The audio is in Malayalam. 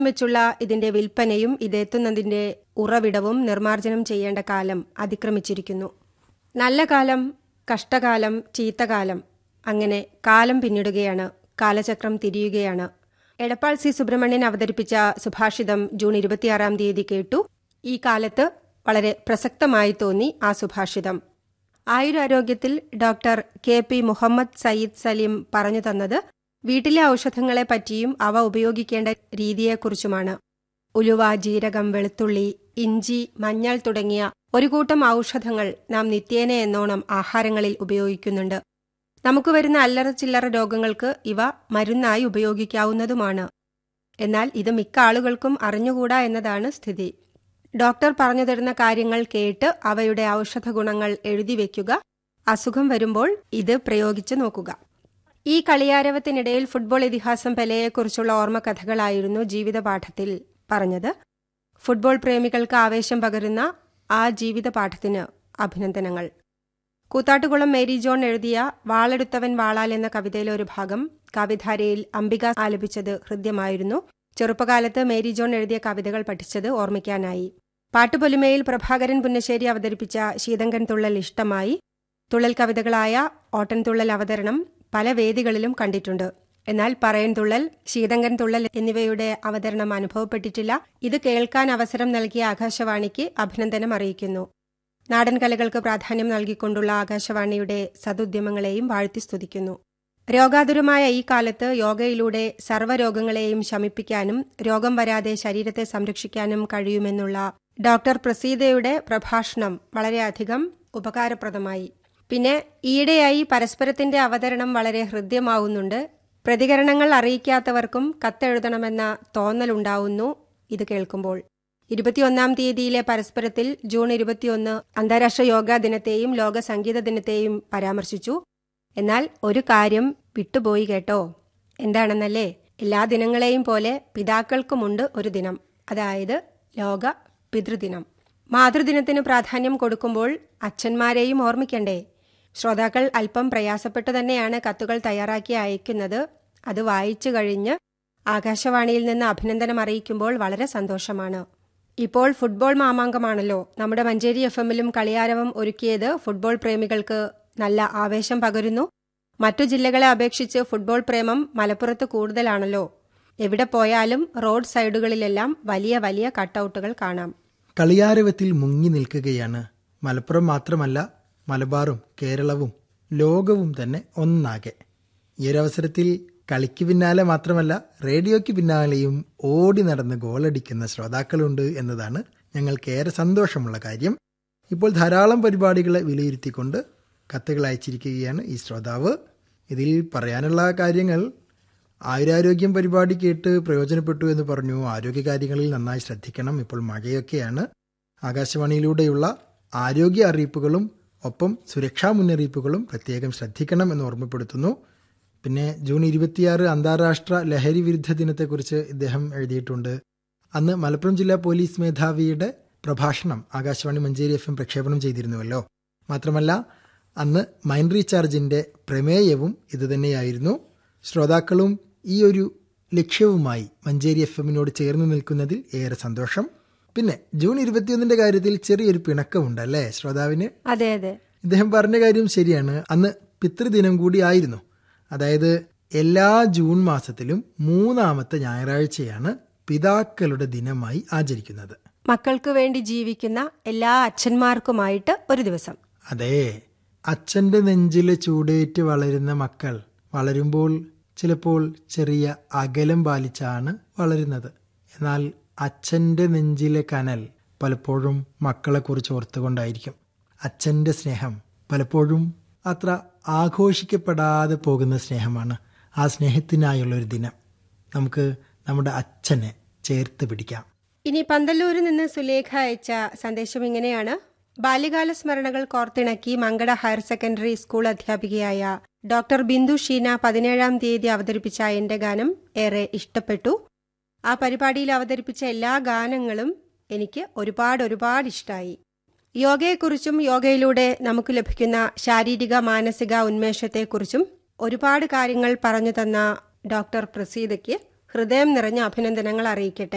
വെച്ചുള്ള ഇതിന്റെ വിൽപ്പനയും ഇതെത്തുന്നതിന്റെ ഉറവിടവും നിർമ്മാർജ്ജനം ചെയ്യേണ്ട കാലം അതിക്രമിച്ചിരിക്കുന്നു നല്ല കാലം കഷ്ടകാലം ചീത്തകാലം അങ്ങനെ കാലം പിന്നിടുകയാണ് കാലചക്രം തിരിയുകയാണ് എടപ്പാൾ സി സുബ്രഹ്മണ്യൻ അവതരിപ്പിച്ച സുഭാഷിതം ജൂൺ ഇരുപത്തിയാറാം തീയതി കേട്ടു ഈ കാലത്ത് വളരെ പ്രസക്തമായി തോന്നി ആ സുഭാഷിതം ആയുരാരോഗ്യത്തിൽ doctor K P Muhammad Sayyid Saleem പറഞ്ഞു തന്നത് വീട്ടിലെ ഔഷധങ്ങളെ പറ്റിയും അവ ഉപയോഗിക്കേണ്ട രീതിയെക്കുറിച്ചുമാണ് ഉലുവ ജീരകം വെളുത്തുള്ളി ഇഞ്ചി മഞ്ഞൾ തുടങ്ങിയ ഒരു കൂട്ടം ഔഷധങ്ങൾ നാം നിത്യേന എന്നോണം ആഹാരങ്ങളിൽ ഉപയോഗിക്കുന്നുണ്ട് നമുക്ക് വരുന്ന അല്ലറ ചില്ലറ രോഗങ്ങൾക്ക് ഇവ മരുന്നായി ഉപയോഗിക്കാവുന്നതുമാണ് എന്നാൽ ഇത് മിക്ക ആളുകൾക്കും അറിഞ്ഞുകൂടാ എന്നതാണ് സ്ഥിതി ഡോക്ടർ പറഞ്ഞു തരുന്ന കാര്യങ്ങൾ കേട്ട് അവയുടെ ഔഷധ ഗുണങ്ങൾ എഴുതി വെക്കുക അസുഖം വരുമ്പോൾ ഇത് പ്രയോഗിച്ചു നോക്കുക ഈ കളിയാരവത്തിനിടയിൽ ഫുട്ബോൾ ഇതിഹാസം പെലെയെക്കുറിച്ചുള്ള ഓർമ്മകഥകളായിരുന്നു ജീവിതപാഠത്തിൽ പറഞ്ഞത് ഫുട്ബോൾ പ്രേമികൾക്ക് ആവേശം പകരുന്ന ആ ജീവിതപാഠത്തിന് അഭിനന്ദനങ്ങൾ കൂത്താട്ടുകുളം മേരി ജോൺ എഴുതിയ വാളെടുത്തവൻ വാളാൽ എന്ന കവിതയിലെ ഒരു ഭാഗം കവിധാരയിൽ അംബിക ആലപിച്ചത് ഹൃദ്യമായിരുന്നു ചെറുപ്പകാലത്ത് മേരി ജോൺ എഴുതിയ കവിതകൾ പഠിച്ചത് ഓർമ്മിക്കാനായി പാട്ടുപൊലിമയിൽ പ്രഭാകരൻ പുന്നശ്ശേരി അവതരിപ്പിച്ച ശീതങ്കൻ തുള്ളൽ ഇഷ്ടമായി തുള്ളൽ കവിതകളായ ഓട്ടൻതുള്ളൽ അവതരണം പല വേദികളിലും കണ്ടിട്ടുണ്ട് എന്നാൽ പറയൻ തുള്ളൽ ശീതങ്കൻ തുള്ളൽ എന്നിവയുടെ അവതരണം അനുഭവപ്പെട്ടിട്ടില്ല ഇത് കേൾക്കാൻ അവസരം നൽകിയ ആകാശവാണിക്ക് അഭിനന്ദനം അറിയിക്കുന്നു നാടൻ കലകൾക്ക് പ്രാധാന്യം നൽകിക്കൊണ്ടുള്ള ആകാശവാണിയുടെ സതുദ്യമങ്ങളെയും വാഴ്ത്തി സ്തുതിക്കുന്നു രോഗാതുരമായ ഈ കാലത്ത് യോഗയിലൂടെ സർവ്വരോഗങ്ങളെയും ശമിപ്പിക്കാനും രോഗം വരാതെ ശരീരത്തെ സംരക്ഷിക്കാനും കഴിയുമെന്നുള്ള ഡോക്ടർ പ്രസീതയുടെ പ്രഭാഷണം വളരെയധികം ഉപകാരപ്രദമായി പിന്നെ ഈയിടെയായി പരസ്പരത്തിന്റെ അവതരണം വളരെ ഹൃദ്യമാവുന്നുണ്ട് പ്രതികരണങ്ങൾ അറിയിക്കാത്തവർക്കും കത്തെഴുതണമെന്ന തോന്നലുണ്ടാവുന്നു ഇത് കേൾക്കുമ്പോൾ ഇരുപത്തിയൊന്നാം തീയതിയിലെ പരസ്പരത്തിൽ ജൂൺ ഇരുപത്തിയൊന്ന് അന്താരാഷ്ട്ര യോഗാ ദിനത്തെയും ലോക സംഗീത ദിനത്തെയും പരാമർശിച്ചു എന്നാൽ ഒരു കാര്യം വിട്ടുപോയി കേട്ടോ എന്താണെന്നല്ലേ എല്ലാ ദിനങ്ങളെയും പോലെ പിതാക്കൾക്കുമുണ്ട് ഒരു ദിനം അതായത് ലോക പിതൃദിനം മാതൃദിനത്തിന് പ്രാധാന്യം കൊടുക്കുമ്പോൾ അച്ഛന്മാരെയും ഓർമ്മിക്കണ്ടേ ശ്രോതാക്കൾ അല്പം പ്രയാസപ്പെട്ടു തന്നെയാണ് കത്തുകൾ തയ്യാറാക്കി അയക്കുന്നത് അത് വായിച്ചു കഴിഞ്ഞ് ആകാശവാണിയിൽ നിന്ന് അഭിനന്ദനം അറിയിക്കുമ്പോൾ വളരെ സന്തോഷമാണ് ഇപ്പോൾ ഫുട്ബോൾ മാമാങ്കമാണല്ലോ നമ്മുടെ മഞ്ചേരി എഫ് എമ്മിലും കളിയാരവം ഒരുക്കിയത് ഫുട്ബോൾ പ്രേമികൾക്ക് നല്ല ആവേശം പകരുന്നു മറ്റു ജില്ലകളെ അപേക്ഷിച്ച് ഫുട്ബോൾ പ്രേമം മലപ്പുറത്ത് കൂടുതലാണല്ലോ എവിടെ പോയാലും റോഡ് സൈഡുകളിലെല്ലാം വലിയ വലിയ കട്ടൌട്ടുകൾ കാണാം കളിയാരവത്തിൽ മുങ്ങി നിൽക്കുകയാണ് മലപ്പുറം മാത്രമല്ല മലബാറും കേരളവും ലോകവും തന്നെ ഒന്നാകെ ഈ ഒരവസരത്തിൽ കളിക്ക് പിന്നാലെ മാത്രമല്ല റേഡിയോയ്ക്ക് പിന്നാലെയും ഓടി നടന്ന് ഗോളടിക്കുന്ന ശ്രോതാക്കളുണ്ട് എന്നതാണ് ഞങ്ങൾക്ക് ഏറെ സന്തോഷമുള്ള കാര്യം ഇപ്പോൾ ധാരാളം പരിപാടികളെ വിലയിരുത്തിക്കൊണ്ട് കത്തുകൾ അയച്ചിരിക്കുകയാണ് ഈ ശ്രോതാവ് ഇതിൽ പറയാനുള്ള കാര്യങ്ങൾ ആയുരാരോഗ്യം പരിപാടി കേട്ട് പ്രയോജനപ്പെട്ടു എന്ന് പറഞ്ഞു ആരോഗ്യകാര്യങ്ങളിൽ നന്നായി ശ്രദ്ധിക്കണം ഇപ്പോൾ മഴയൊക്കെയാണ് ആകാശവാണിയിലൂടെയുള്ള ആരോഗ്യ അറിയിപ്പുകളും ഒപ്പം സുരക്ഷാ മുന്നറിയിപ്പുകളും പ്രത്യേകം ശ്രദ്ധിക്കണം എന്ന് ഓർമ്മപ്പെടുത്തുന്നു പിന്നെ ജൂൺ ഇരുപത്തിയാറ് അന്താരാഷ്ട്ര ലഹരി വിരുദ്ധ ദിനത്തെക്കുറിച്ച് ഇദ്ദേഹം എഴുതിയിട്ടുണ്ട് അന്ന് മലപ്പുറം ജില്ലാ പോലീസ് മേധാവിയുടെ പ്രഭാഷണം ആകാശവാണി മഞ്ചേരി എഫ് എം പ്രക്ഷേപണം ചെയ്തിരുന്നുവല്ലോ മാത്രമല്ല അന്ന് മൈൻഡ് റീചാർജിന്റെ പ്രമേയവും ഇതുതന്നെയായിരുന്നു ശ്രോതാക്കളും ഈ ഒരു ലക്ഷ്യവുമായി മഞ്ചേരി എഫ് എമ്മിനോട് ചേർന്ന് നിൽക്കുന്നതിൽ ഏറെ സന്തോഷം പിന്നെ ജൂൺ ഇരുപത്തിയൊന്നിന്റെ കാര്യത്തിൽ ചെറിയൊരു പിണക്കമുണ്ട് അല്ലേ ശ്രോതാവിന് അതെ അതെ ഇദ്ദേഹം പറഞ്ഞ കാര്യം ശരിയാണ് അന്ന് പിതൃദിനം കൂടി ആയിരുന്നു അതായത് എല്ലാ ജൂൺ മാസത്തിലും മൂന്നാമത്തെ ഞായറാഴ്ചയാണ് പിതാക്കളുടെ ദിനമായി ആചരിക്കുന്നത് മക്കൾക്ക് വേണ്ടി ജീവിക്കുന്ന എല്ലാ അച്ഛന്മാർക്കുമായിട്ട് ഒരു ദിവസം അതെ അച്ഛന്റെ നെഞ്ചിലെ ചൂടേറ്റ് വളരുന്ന മക്കൾ വളരുമ്പോൾ ചിലപ്പോൾ ചെറിയ അകലം പാലിച്ചാണ് വളരുന്നത് എന്നാൽ അച്ഛന്റെ നെഞ്ചിലെ കനൽ പലപ്പോഴും മക്കളെക്കുറിച്ച് ഓർത്തുകൊണ്ടായിരിക്കും അച്ഛന്റെ സ്നേഹം പലപ്പോഴും അത്ര ആഘോഷിക്കപ്പെടാതെ പോകുന്ന സ്നേഹമാണ് ആ സ്നേഹത്തിനായുള്ള ഒരു ദിനം നമുക്ക് നമ്മുടെ അച്ഛനെ ചേർത്ത് പിടിക്കാം ഇനി പന്തല്ലൂരിൽ നിന്ന് സുലേഖ അയച്ച സന്ദേശം ഇങ്ങനെയാണ് ബാല്യകാല സ്മരണകൾ കോർത്തിണക്കി മങ്കട ഹയർ സെക്കൻഡറി സ്കൂൾ അധ്യാപികയായ ഡോക്ടർ ബിന്ദു ഷീന പതിനേഴാം തീയതി അവതരിപ്പിച്ച എന്റെ ഗാനം ഏറെ ഇഷ്ടപ്പെട്ടു ആ പരിപാടിയിൽ അവതരിപ്പിച്ച എല്ലാ ഗാനങ്ങളും എനിക്ക് ഒരുപാട് ഒരുപാട് ഇഷ്ടമായി യോഗയെക്കുറിച്ചും യോഗയിലൂടെ നമുക്ക് ലഭിക്കുന്ന ശാരീരിക മാനസിക ഉന്മേഷത്തെക്കുറിച്ചും ഒരുപാട് കാര്യങ്ങൾ പറഞ്ഞു തന്ന ഡോക്ടർ പ്രസീതയ്ക്ക് ഹൃദയം നിറഞ്ഞ അഭിനന്ദനങ്ങൾ അറിയിക്കട്ടെ